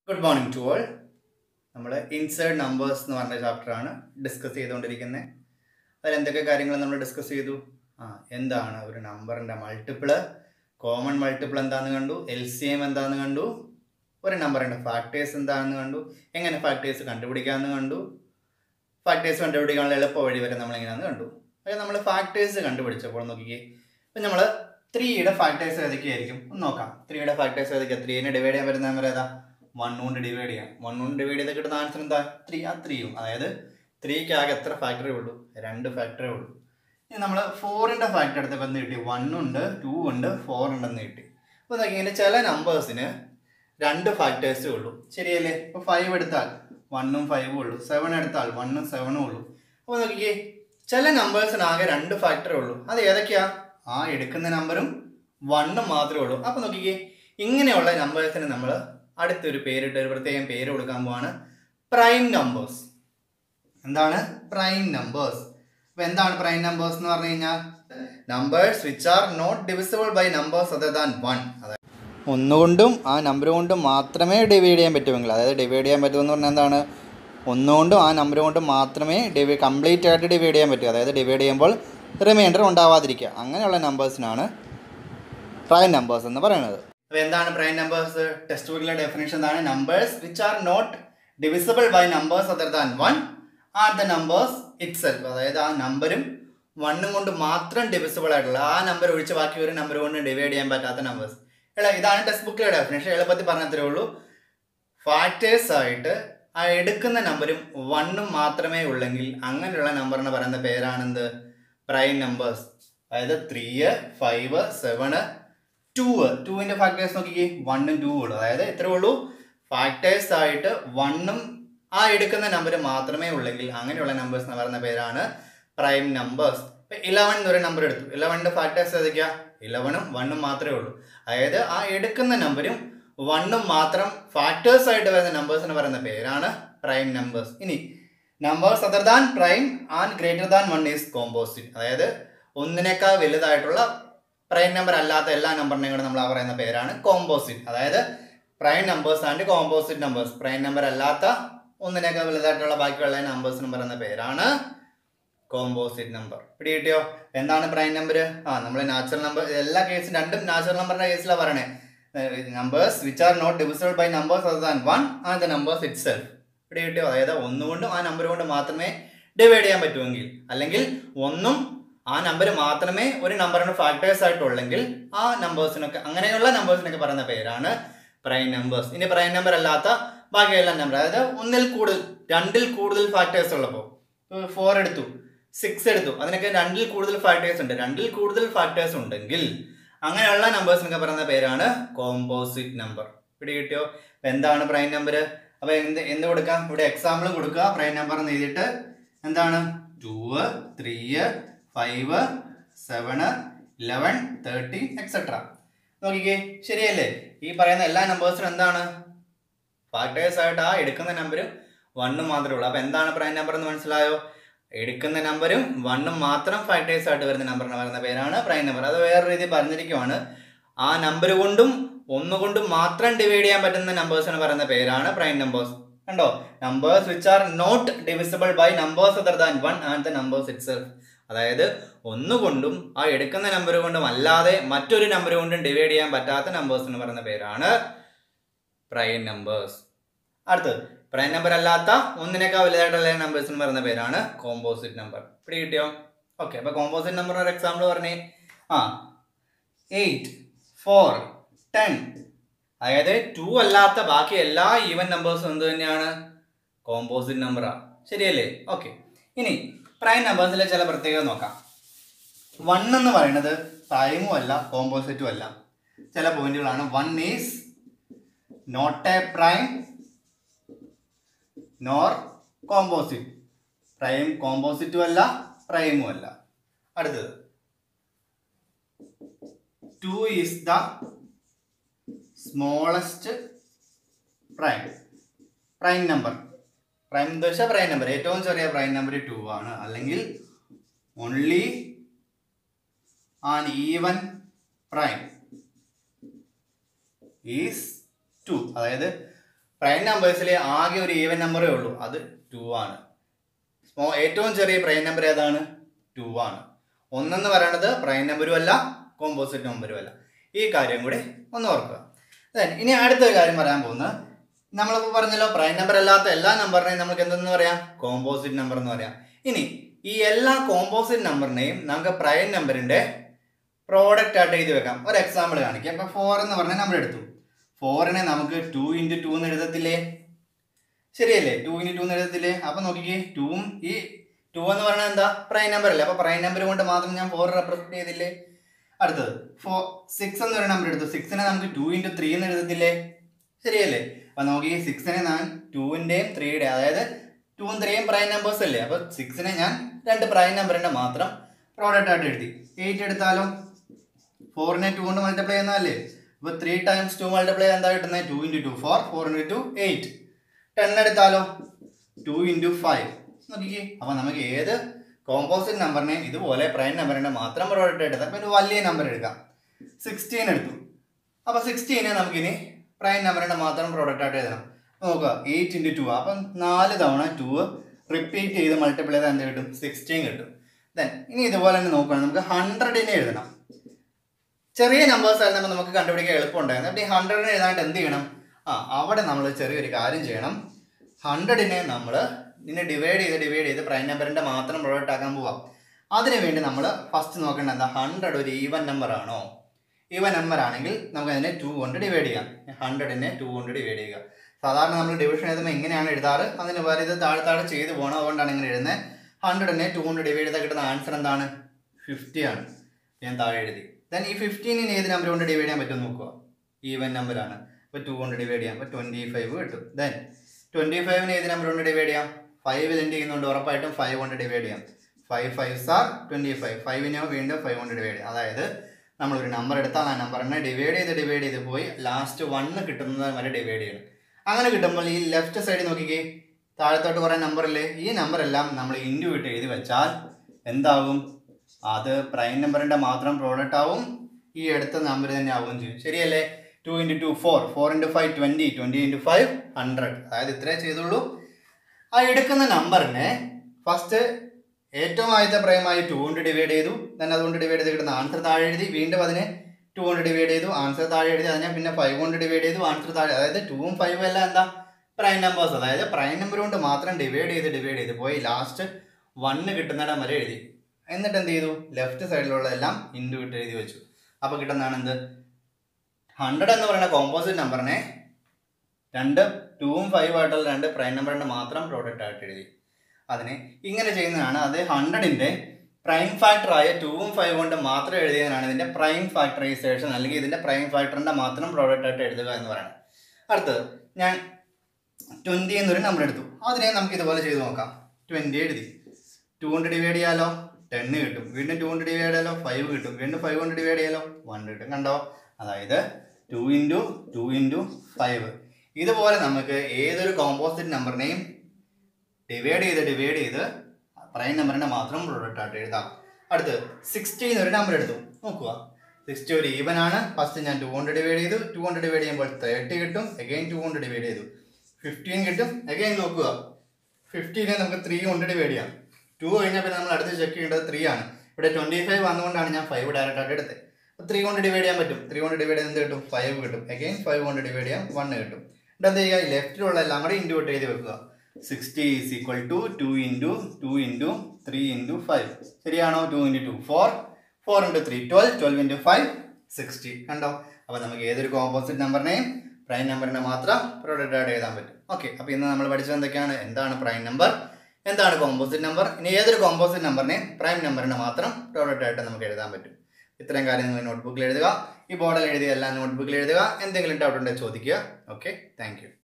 good morning to all നമ്മൾ insert numbers എന്ന് പറഞ്ഞ ചാപ്റ്ററാണ് ഡിസ്കസ് ചെയ്തുകൊണ്ടിരിക്കുന്നത് അതിൽ എന്തൊക്കെ കാര്യങ്ങൾ നമ്മൾ ഡിസ്കസ് ചെയ്തു ആ എന്താണ് ഒരു നമ്പറിൻ്റെ മൾട്ടിപ്പിള് കോമൺ മൾട്ടിപ്പിൾ എന്താണെന്ന് കണ്ടു എൽ സി എം എന്താണെന്ന് കണ്ടു ഒരു നമ്പറിൻ്റെ ഫാക്ടേഴ്സ് എന്താണെന്ന് കണ്ടു എങ്ങനെ ഫാക്ടേഴ്സ് കണ്ടുപിടിക്കാമെന്ന് കണ്ടു ഫാക്ടേഴ്സ് കണ്ടുപിടിക്കാനുള്ള എളുപ്പ വഴി വരെ നമ്മൾ എങ്ങനെയാണെന്ന് കണ്ടു അതായത് നമ്മൾ ഫാക്ടേഴ്സ് കണ്ടുപിടിച്ചപ്പോൾ നോക്കിക്കേ ഇപ്പം നമ്മൾ ത്രീയുടെ ഫാക്ടേഴ്സ് ഏതൊക്കെയായിരിക്കും ഒന്ന് നോക്കാം ത്രീയുടെ ഫാക്ടേഴ്സ് ഏതൊക്കെയാണ് ത്രീനെ ഡിവൈഡ് ചെയ്യാൻ പറ്റുന്ന നമ്പർ ഏതാ വൺ കൊണ്ട് ഡിവൈഡ് ചെയ്യാം വൺ കൊണ്ട് ഡിവൈഡ് ചെയ്ത് കിട്ടുന്ന ആൻസർ എന്താ ത്രീ ആ ത്രീയും അതായത് ത്രീക്ക് ആകെ എത്ര ഫാക്ടറേ ഉള്ളൂ രണ്ട് ഫാക്ടറേ ഉള്ളൂ ഇനി നമ്മൾ ഫോറിൻ്റെ ഫാക്ടർ എടുത്തപ്പോൾ എന്ത് കിട്ടി വൺ ഉണ്ട് ടു ഉണ്ട് ഫോർ ഉണ്ടെന്ന് കിട്ടി അപ്പോൾ നോക്കിയാൽ ചില നമ്പേഴ്സിന് രണ്ട് ഫാക്ടേഴ്സേ ഉള്ളൂ ശരിയല്ലേ ഇപ്പോൾ ഫൈവ് എടുത്താൽ വണ്ണും ഫൈവും ഉള്ളൂ സെവൻ എടുത്താൽ വണ്ണും സെവനും ഉള്ളൂ അപ്പോൾ നോക്കിക്കേ ചില നമ്പേഴ്സിന് ആകെ രണ്ട് ഫാക്ടറേ ഉള്ളൂ അത് ഏതൊക്കെയാ ആ എടുക്കുന്ന നമ്പറും വണ്ണും മാത്രമേ ഉള്ളൂ അപ്പോൾ നോക്കിക്കേ ഇങ്ങനെയുള്ള നമ്പേഴ്സിന് നമ്മൾ അടുത്തൊരു പേരിട്ട് ഒരു പ്രത്യേകം പേര് കൊടുക്കാൻ പോവാണ് പ്രൈം നമ്പേഴ്സ് എന്താണ് പ്രൈം നമ്പേഴ്സ് അപ്പോൾ എന്താണ് പ്രൈം നമ്പേഴ്സ് എന്ന് പറഞ്ഞു കഴിഞ്ഞാൽ numbers which are not divisible by numbers other than one അതായത് ഒന്നുകൊണ്ടും ആ നമ്പർ കൊണ്ടും മാത്രമേ ഡിവൈഡ് ചെയ്യാൻ പറ്റുമെങ്കിൽ അതായത് ഡിവൈഡ് ചെയ്യാൻ പറ്റുമെന്ന് പറഞ്ഞാൽ എന്താണ് ഒന്നുകൊണ്ടും ആ നമ്പർ കൊണ്ടും മാത്രമേ ഡിവൈ കംപ്ലീറ്റ് ആയിട്ട് ഡിവൈഡ് ചെയ്യാൻ പറ്റൂ അതായത് ഡിവൈഡ് ചെയ്യുമ്പോൾ റിമൈൻഡർ ഉണ്ടാവാതിരിക്കുക അങ്ങനെയുള്ള നമ്പേഴ്സിനാണ് പ്രൈം നമ്പേഴ്സ് എന്ന് പറയുന്നത് അപ്പോൾ എന്താണ് പ്രൈം നമ്പേഴ്സ് ടെക്സ്റ്റ് ബുക്കിലെ ഡെഫിനേഷൻ എന്താണ് numbers which are not divisible by numbers other than one are the numbers itself അതായത് ആ നമ്പരും വണ്ണും കൊണ്ട് മാത്രം ഡിവിസിബിൾ ആയിട്ടുള്ള ആ നമ്പർ ഒഴിച്ച് ബാക്കി ഒരു നമ്പർ കൊണ്ട് ഡിവൈഡ് ചെയ്യാൻ പറ്റാത്ത നമ്പേഴ്സ് അല്ല ഇതാണ് ടെക്സ്റ്റ് ബുക്കിലെ ഡെഫിനേഷൻ എളുപ്പത്തിൽ പറഞ്ഞത്രേ ഉള്ളൂ ഫാക്ടേഴ്സ് ആയിട്ട് ആ എടുക്കുന്ന നമ്പരും വണ്ണും മാത്രമേ ഉള്ളെങ്കിൽ അങ്ങനെയുള്ള നമ്പറിന് പറയുന്ന പേരാണെന്ത് പ്രൈം നമ്പേഴ്സ് അതായത് ത്രീ ഫൈവ് സെവന് ടൂ ടൂവിൻ്റെ ഫാക്ടേഴ്സ് നോക്കിക്കേ വണ്ണും ടൂ ഉള്ളൂ അതായത് ഇത്രേ ഉള്ളൂ ഫാക്ടേഴ്സ് ആയിട്ട് വണ്ണും ആ എടുക്കുന്ന നമ്പർ മാത്രമേ ഉള്ളെങ്കിൽ അങ്ങനെയുള്ള നമ്പേഴ്സ് എന്ന് പറയുന്ന പേരാണ് പ്രൈം നമ്പേഴ്സ് ഇപ്പം ഇലവൻ എന്നൊരു നമ്പർ എടുത്തു ഇലവൻ്റെ ഫാക്ടേഴ്സ് ഏതൊക്കെയാ ഇലവനും വണ്ണും മാത്രമേ ഉള്ളൂ അതായത് ആ എടുക്കുന്ന നമ്പരും വണ്ണും മാത്രം ഫാക്ടേഴ്സ് ആയിട്ട് വരുന്ന നമ്പേഴ്സ് എന്ന് പറയുന്ന പേരാണ് പ്രൈം നമ്പേഴ്സ് ഇനി numbers other than prime and greater than one is composite അതായത് ഒന്നിനേക്കാൾ വലുതായിട്ടുള്ള പ്രൈം നമ്പർ അല്ലാത്ത എല്ലാ നമ്പറിനെയും കൂടെ നമ്മൾ ആ പറയുന്ന പേരാണ് കോമ്പോസിറ്റ് അതായത് prime numbers and composite numbers prime number അല്ലാത്ത ഒന്നിനേക്കാൾ വലുതായിട്ടുള്ള ബാക്കിയുള്ള നമ്പേഴ്സിന് പറയുന്ന പേരാണ് കോമ്പോസിറ്റ് നമ്പർ പിടി കിട്ടിയോ എന്താണ് പ്രൈം നമ്പർ ആ നമ്മൾ നാച്ചുറൽ നമ്പർ എല്ലാ കേസും രണ്ടും നാച്ചുറൽ നമ്പറിന്റെ കേസിലാണ് പറയണേ numbers which are not divisible by numbers other than one and the numbers itself പിടി കിട്ടിയോ അതായത് ഒന്നുകൊണ്ടും ആ നമ്പർ കൊണ്ട് മാത്രമേ ഡിവൈഡ് ചെയ്യാൻ പറ്റുമെങ്കിൽ അല്ലെങ്കിൽ ഒന്നും ആ നമ്പർ മാത്രമേ ഒരു നമ്പറിന് ഫാക്ടേഴ്സ് ആയിട്ടുള്ളെങ്കിൽ ആ നമ്പേഴ്സിനൊക്കെ അങ്ങനെയുള്ള നമ്പേഴ്സിനൊക്കെ പറയുന്ന പേരാണ് പ്രൈം നമ്പേഴ്സ് ഇനി പ്രൈം നമ്പർ അല്ലാത്ത ബാക്കിയെല്ലാം നമ്പർ അതായത് ഒന്നിൽ കൂടുതൽ രണ്ടിൽ കൂടുതൽ ഫാക്ടേഴ്സ് ഉള്ളപ്പോൾ ഫോർ എടുത്തു സിക്സ് എടുത്തു അതിനൊക്കെ രണ്ടിൽ കൂടുതൽ ഫാക്ടേഴ്സ് ഉണ്ട് രണ്ടിൽ കൂടുതൽ ഫാക്ടേഴ്സ് ഉണ്ടെങ്കിൽ അങ്ങനെയുള്ള നമ്പേഴ്സിനൊക്കെ പറയുന്ന പേരാണ് കോമ്പോസിറ്റ് നമ്പർ പിടി കിട്ടിയോ അപ്പൊ എന്താണ് പ്രൈം നമ്പർ അപ്പൊ എന്ത് എന്ത് കൊടുക്കാം ഇവിടെ എക്സാമ്പിളും കൊടുക്കുക പ്രൈം നമ്പർ എന്ന് എഴുതിയിട്ട് എന്താണ് two three five seven eleven thirteen etcetera നോക്കിക്കേ ശരിയല്ലേ ഈ പറയുന്ന എല്ലാ നമ്പേഴ്സിനും എന്താണ് ഫാക്ടേഴ്സ് ആയിട്ട് ആ എടുക്കുന്ന നമ്പരും വണ്ണും മാത്രമേ ഉള്ളൂ അപ്പൊ എന്താണ് പ്രൈം നമ്പർ എന്ന് മനസ്സിലായോ എടുക്കുന്ന നമ്പരും വണ്ണും മാത്രം ഫാക്ടേഴ്സ് ആയിട്ട് വരുന്ന നമ്പറിന് പറയുന്ന പേരാണ് പ്രൈം നമ്പർ അത് വേറെ രീതി പറഞ്ഞിരിക്കുവാണ് ആ നമ്പർ കൊണ്ടും ഒന്നുകൊണ്ടും മാത്രം ഡിവൈഡ് ചെയ്യാൻ പറ്റുന്ന നമ്പേഴ്സിന് പറയുന്ന പേരാണ് പ്രൈം നമ്പേഴ്സ് കണ്ടോ numbers which are not divisible by numbers other than one and the numbers itself അതായത് ഒന്നുകൊണ്ടും ആ എടുക്കുന്ന നമ്പർ കൊണ്ടും അല്ലാതെ മറ്റൊരു നമ്പർ കൊണ്ടും ഡിവൈഡ് ചെയ്യാൻ പറ്റാത്ത നമ്പേഴ്സ് എന്ന് പറയുന്ന പേരാണ് പ്രൈം നമ്പേഴ്സ് അടുത്തത് പ്രൈം നമ്പർ അല്ലാത്ത ഒന്നിനേക്കാൾ വലുതായിട്ടുള്ള നമ്പേഴ്സിന് പറയുന്ന പേരാണ് കോമ്പോസിറ്റ് നമ്പർ പിടി കിട്ടിയോ ഓക്കെ അപ്പൊ കോമ്പോസിറ്റ് നമ്പർ ഒരു എക്സാമ്പിൾ പറഞ്ഞേ ആ എയ്റ്റ് ഫോർ ടെൻ അതായത് ടു അല്ലാത്ത ബാക്കി എല്ലാ ഈവൻ നമ്പേഴ്സും എന്ത് തന്നെയാണ് കോമ്പോസിറ്റ് നമ്പറാണ് ശരിയല്ലേ ഓക്കെ ഇനി പ്രൈം നമ്പേഴ്സിലെ ചില പ്രത്യേകത നോക്കാം വൺ എന്ന് പറയുന്നത് പ്രൈമും അല്ല കോമ്പോസിറ്റും അല്ല ചില പോയിന്റുകളാണ് one is not a prime nor composite prime കോമ്പോസിറ്റും അല്ല പ്രൈമും അല്ല അടുത്തത് two is the smallest prime prime number prime എന്ന് വെച്ചാൽ പ്രൈം നമ്പർ ഏറ്റവും ചെറിയ പ്രൈം നമ്പർ ടു ആണ് അല്ലെങ്കിൽ only an even prime is two അതായത് പ്രൈം നമ്പേഴ്സിൽ ആകെ ഒരു ഈവൻ നമ്പറേ ഉള്ളൂ അത് ടു ആണ് സ്മോ ഏറ്റവും ചെറിയ പ്രൈം നമ്പർ ഏതാണ് ടു ആണ് ഒന്നെന്ന് പറയുന്നത് പ്രൈം നമ്പറും അല്ല കോമ്പോസിറ്റ് നമ്പറും അല്ല ഈ കാര്യം കൂടി ഒന്ന് ഓർക്കുക Then ഇനി അടുത്തൊരു കാര്യം പറയാൻ പോകുന്നത് നമ്മളിപ്പോൾ പറഞ്ഞല്ലോ പ്രൈം നമ്പർ അല്ലാത്ത എല്ലാ നമ്പറിനെയും നമുക്ക് എന്തെന്ന് പറയാം കോമ്പോസിറ്റ് നമ്പർ എന്ന് പറയാം ഇനി ഈ എല്ലാ കോമ്പോസിറ്റ് നമ്പറിനെയും നമുക്ക് പ്രൈം നമ്പറിന്റെ പ്രോഡക്റ്റ് ആയിട്ട് എഴുതി വെക്കാം ഒരു എക്സാമ്പിൾ കാണിക്കാം ഇപ്പൊ ഫോർ എന്ന് പറഞ്ഞ നമ്പർ എടുത്തു ഫോറിനെ നമുക്ക് ടു ഇൻറ്റു ടു എന്ന് എഴുതത്തില്ലേ ശരിയല്ലേ ടു ഇൻറ്റു ടു എന്ന് എഴുതത്തില്ലേ അപ്പൊ നോക്കിക്കേ ടൂവും ഈ ടു എന്ന് പറയുന്നത് എന്താ പ്രൈം നമ്പർ അല്ലേ അപ്പൊ പ്രൈം നമ്പർ കൊണ്ട് മാത്രം ഞാൻ ഫോർ റെപ്രസെന്റ് ചെയ്തില്ലേ അടുത്തത് ഫോർ സിക്സ് എന്ന് പറയുന്ന നമ്പർ എടുത്തു സിക്സിനെ നമുക്ക് ടു ഇൻറ്റു ത്രീ എന്ന് എഴുതത്തില്ലേ ശരിയല്ലേ അപ്പൊ നോക്കി സിക്സിനെ ഞാൻ ടൂവിന്റെയും ത്രീയുടെയും അതായത് ടൂവും ത്രീയും പ്രൈം നമ്പേഴ്സ് അല്ലേ അപ്പൊ സിക്സിനെ ഞാൻ രണ്ട് പ്രൈം നമ്പറിന്റെ മാത്രം പ്രോഡക്റ്റ് ആയിട്ട് എഴുതി എയ്റ്റ് എടുത്താലും ഫോറിനെ ടു കൊണ്ട് മൾട്ടിപ്ലൈ ചെയ്യുന്നതല്ലേ അപ്പൊ ത്രീ ടൈംസ് ടു മൾട്ടിപ്ലൈ എന്താ കിട്ടുന്നത് two into two four four into two eight ten എടുത്താലോ ടു ഇൻറ്റു ഫൈവ് നോക്കിക്കേ അപ്പൊ നമുക്ക് ഏത് കോമ്പോസിറ്റ് നമ്പറിനെ ഇതുപോലെ പ്രൈം നമ്പറിന്റെ മാത്രം പ്രോഡക്റ്റ് എടുത്താൽ ഇപ്പൊ ഒരു വലിയ നമ്പർ എടുക്കാം സിക്സ്റ്റീൻ എടുത്തു അപ്പൊ സിക്സ്റ്റീനെ നമുക്കിനി പ്രൈം നമ്പറിന്റെ മാത്രം പ്രോഡക്റ്റ് ആയിട്ട് എഴുതണം നോക്കുക എയ്റ്റ് ഇൻറ്റു ടു അപ്പം നാല് തവണ ടു റിപ്പീറ്റ് ചെയ്ത് മൾട്ടിപ്ലൈ ചെയ്താൽ എന്ത് കിട്ടും സിക്സ്റ്റീൻ കിട്ടും ദെൻ ഇനി ഇതുപോലെ തന്നെ നോക്കുകയാണെങ്കിൽ നമുക്ക് ഹൺഡ്രഡിനെ എഴുതണം ചെറിയ നമ്പേഴ്സ് ആയിരുന്നപ്പോൾ നമുക്ക് കണ്ടുപിടിക്കാൻ എളുപ്പമുണ്ടായിരുന്നു അപ്പോൾ ഈ ഹൺഡ്രഡിനെ എഴുതാനായിട്ട് എന്ത് ചെയ്യണം ആ അവിടെ നമ്മൾ ചെറിയൊരു കാര്യം ചെയ്യണം ഹൺഡ്രഡിനെ നമ്മൾ ഇതിനെ ഡിവൈഡ് ചെയ്ത് ഡിവൈഡ് ചെയ്ത് പ്രൈം നമ്പറിന്റെ മാത്രം പ്രോഡക്റ്റ് ആക്കാൻ പോവാം അതിനു വേണ്ടി നമ്മൾ ഫസ്റ്റ് നോക്കേണ്ട എന്താ ഹൺഡ്രഡ് ഒരു ഈവൻ നമ്പർ ആണോ ഈവൻ നമ്പർ ആണെങ്കിൽ നമുക്ക് അതിനെ ടു കൊണ്ട് ഡിവൈഡ് ചെയ്യാം ഹൺഡ്രഡിനെ ടു കൊണ്ട് ഡിവൈഡ് ചെയ്യുക സാധാരണ നമ്മൾ ഡിവിഷൻ എഴുതുമ്പോൾ എങ്ങനെയാണ് എഴുതാറ് അതിന് പകരം ഇത് താഴെ താഴെ ചെയ്ത് പോകണം അതുകൊണ്ടാണ് ഇങ്ങനെ എഴുതുന്നത് ഹൺഡ്രഡിനെ ടു കൊണ്ട് ഡിവൈഡ് ചെയ്താൽ കിട്ടുന്ന ആൻസർ എന്താണ് ഫിഫ്റ്റി ആണ് ഞാൻ താഴെ എഴുതി ദെൻ ഈ ഫിഫ്റ്റീനിന് ഏത് നമ്പർ കൊണ്ട് ഡിവൈഡ് ചെയ്യാൻ പറ്റും നോക്കുക ഈവൻ നമ്പറാണ് അപ്പോൾ ടു കൊണ്ട് ഡിവൈഡ് ചെയ്യാം അപ്പോൾ ട്വൻറ്റി ഫൈവ് കിട്ടും ദെൻ ട്വൻറ്റി ഫൈവിന് ഏത് നമ്പർ കൊണ്ട് ഡിവൈഡ് ചെയ്യാം ഫൈവ് എൻഡ് ചെയ്യുന്നുണ്ട് ഉറപ്പായിട്ടും ഫൈവ് കൊണ്ട് ഡിവൈഡ് ചെയ്യാം five five sir twenty five ഫൈവിനെ വീണ്ടും ഫൈവ് കൊണ്ട് ഡിവൈഡ് ചെയ്യാം അതായത് നമ്മളൊരു നമ്പർ എടുത്താൽ ആ നമ്പറിനെ ഡിവൈഡ് ചെയ്ത് ഡിവൈഡ് ചെയ്ത് പോയി ലാസ്റ്റ് വണ്ണ് കിട്ടുന്നത് വരെ ഡിവൈഡ് ചെയ്യണം അങ്ങനെ കിട്ടുമ്പോൾ ഈ ലെഫ്റ്റ് സൈഡിൽ നോക്കിക്കേ താഴത്തോട്ട് കുറേ നമ്പറില്ലേ ഈ നമ്പർ എല്ലാം നമ്മൾ ഇൻറ്റു ഇട്ട് എഴുതി വെച്ചാൽ എന്താകും അത് പ്രൈം നമ്പറിന്റെ മാത്രം പ്രോഡക്റ്റ് ആവും ഈ എടുത്ത നമ്പർ തന്നെ ആവുകയും ചെയ്യും ശരിയല്ലേ two into two four four into five twenty twenty into five hundred അതായത് ഇത്രേ ചെയ്തുള്ളൂ ആ എടുക്കുന്ന നമ്പറിനെ ഫസ്റ്റ് ഏറ്റവും ആദ്യത്തെ പ്രൈമായി ടു കൊണ്ട് ഡിവൈഡ് ചെയ്തു then അതുകൊണ്ട് ഡിവൈഡ് ചെയ്ത് കിട്ടുന്ന ആൻസർ താഴെ എഴുതി വീണ്ടും അതിനെ ടു കൊണ്ട് ഡിവൈഡ് ചെയ്തു ആൻസർ താഴെ എഴുതി അതിനെ പിന്നെ ഫൈവ് കൊണ്ട് ഡിവൈഡ് ചെയ്തു ആൻസർ താഴെ അതായത് ടൂവും ഫൈവും എല്ലാം എന്താ പ്രൈം നമ്പേഴ്സ് അതായത് പ്രൈം നമ്പർ കൊണ്ട് മാത്രം ഡിവൈഡ് ചെയ്ത് ഡിവൈഡ് ചെയ്ത് പോയി ലാസ്റ്റ് വണ്ണ് കിട്ടുന്നിടം വരെ എഴുതി എന്നിട്ട് എന്ത് ചെയ്തു ലെഫ്റ്റ് സൈഡിലുള്ളതെല്ലാം ഇൻറ്റു ഇട്ട് എഴുതി വെച്ചു അപ്പോൾ കിട്ടുന്നതാണ് എന്ത് ഹൺഡ്രഡ് എന്ന് പറയുന്ന കോമ്പോസിറ്റ് നമ്പറിനെ രണ്ട് ടൂവും ഫൈവ് ആയിട്ടുള്ള രണ്ട് പ്രൈം നമ്പറിന്റെ മാത്രം പ്രോഡക്റ്റ് ആയിട്ട് എഴുതി അതിനെ ഇങ്ങനെ ചെയ്യുന്നതാണ് അത് ഹൺഡ്രഡിന്റെ പ്രൈം ഫാക്ടർ ആയ ടൂവും ഫൈവ് കൊണ്ട് മാത്രം എഴുതിയതിനാണ് ഇതിന്റെ പ്രൈം ഫാക്ടറൈസേഷൻ അല്ലെങ്കിൽ ഇതിന്റെ പ്രൈം ഫാക്ടറിന്റെ മാത്രം പ്രോഡക്റ്റ് ആയിട്ട് എഴുതുക എന്ന് പറയുന്നത് അടുത്തത് ഞാൻ ട്വൻറ്റി എന്നൊരു നമ്പർ എടുത്തു അതിനെ നമുക്ക് ഇതുപോലെ ചെയ്ത് നോക്കാം ട്വൻറ്റി എഴുതി ടു കൊണ്ട് ഡിവൈഡ് ചെയ്യാലോ ടെന്ന് കിട്ടും വീണ്ടും ടു കൊണ്ട് ഡിവൈഡ് ചെയ്യാലോ ഫൈവ് കിട്ടും വീണ്ടും ഫൈവ് കൊണ്ട് ഡിവൈഡ് ചെയ്യാലോ വൺ കിട്ടും കണ്ടോ അതായത് two into two into five ഇതുപോലെ നമുക്ക് ഏതൊരു കോമ്പോസിറ്റ് നമ്പറിനെയും ഡിവൈഡ് ചെയ്ത് ഡിവൈഡ് ചെയ്ത് പ്രൈം നമ്പറിന്റെ മാത്രം പ്രോഡക്റ്റ് ആയിട്ട് എഴുതാം അടുത്ത് സിക്സ്റ്റീൻ ഒരു നമ്പർ എടുത്തു നോക്കുക സിക്സ്റ്റി ഒരു ഈവൻ ആണ് ഫസ്റ്റ് ഞാൻ ടു കൊണ്ട് ഡിവൈഡ് ചെയ്തു ടു കൊണ്ട് ഡിവൈഡ് ചെയ്യുമ്പോൾ തേർട്ടി കിട്ടും അഗൈൻ ടു കൊണ്ട് ഡിവൈഡ് ചെയ്തു ഫിഫ്റ്റീൻ കിട്ടും അഗൈൻ നോക്കുക ഫിഫ്റ്റീനെ നമുക്ക് ത്രീ കൊണ്ട് ഡിവൈഡ് ചെയ്യാം ടു കഴിഞ്ഞാൽ പിന്നെ നമ്മൾ അടുത്ത് ചെക്ക് ചെയ്യേണ്ടത് ത്രീ ആണ് ഇവിടെ ട്വൻറ്റി ഫൈവ് വന്നുകൊണ്ടാണ് ഞാൻ ഫൈവ് ഡയറക്റ്റ് ആയിട്ട് എടുത്തത് അപ്പോൾ ത്രീ കൊണ്ട് ഡിവൈഡ് ചെയ്യാൻ പറ്റും ത്രീ കൊണ്ട് ഡിവൈഡ് എന്ത് കിട്ടും ഫൈവ് കിട്ടും അഗൈൻ ഫൈവ് കൊണ്ട് ഡിവൈഡ് ചെയ്യാം വൺ കിട്ടും എന്നിട്ട് എന്ത് ചെയ്യുക ലെഫ്റ്റിലുള്ള എല്ലാം കൂടെ ഇൻറ്റു ഇട്ട് എഴുതി വെക്കുക sixty is equal to two into two into three into five ശരിയാണോ two into two four four into three twelve twelve into five sixty കണ്ടോ അപ്പോൾ നമുക്ക് ഏതൊരു കോമ്പോസിറ്റ് നമ്പറിനെയും പ്രൈം നമ്പറിനെ മാത്രം പ്രോഡക്റ്റ് ആയിട്ട് എഴുതാൻ പറ്റും ഓക്കെ അപ്പോൾ ഇന്ന് നമ്മൾ പഠിച്ചത് എന്തൊക്കെയാണ് എന്താണ് പ്രൈം നമ്പർ എന്താണ് കോമ്പോസിറ്റ് നമ്പർ ഇനി ഏതൊരു കോമ്പോസിറ്റ് നമ്പറിനെയും പ്രൈം നമ്പറിനെ മാത്രം പ്രോഡക്റ്റ് ആയിട്ട് നമുക്ക് എഴുതാൻ പറ്റും ഇത്രയും കാര്യം നിങ്ങൾ നോട്ട്ബുക്കിൽ എഴുതുക ഈ ബോർഡിൽ എഴുതിയ എല്ലാം നോട്ട്ബുക്കിൽ എഴുതുക എന്തെങ്കിലും ഡൗട്ട് ഉണ്ടെങ്കിൽ ചോദിക്കുക ഓക്കെ താങ്ക്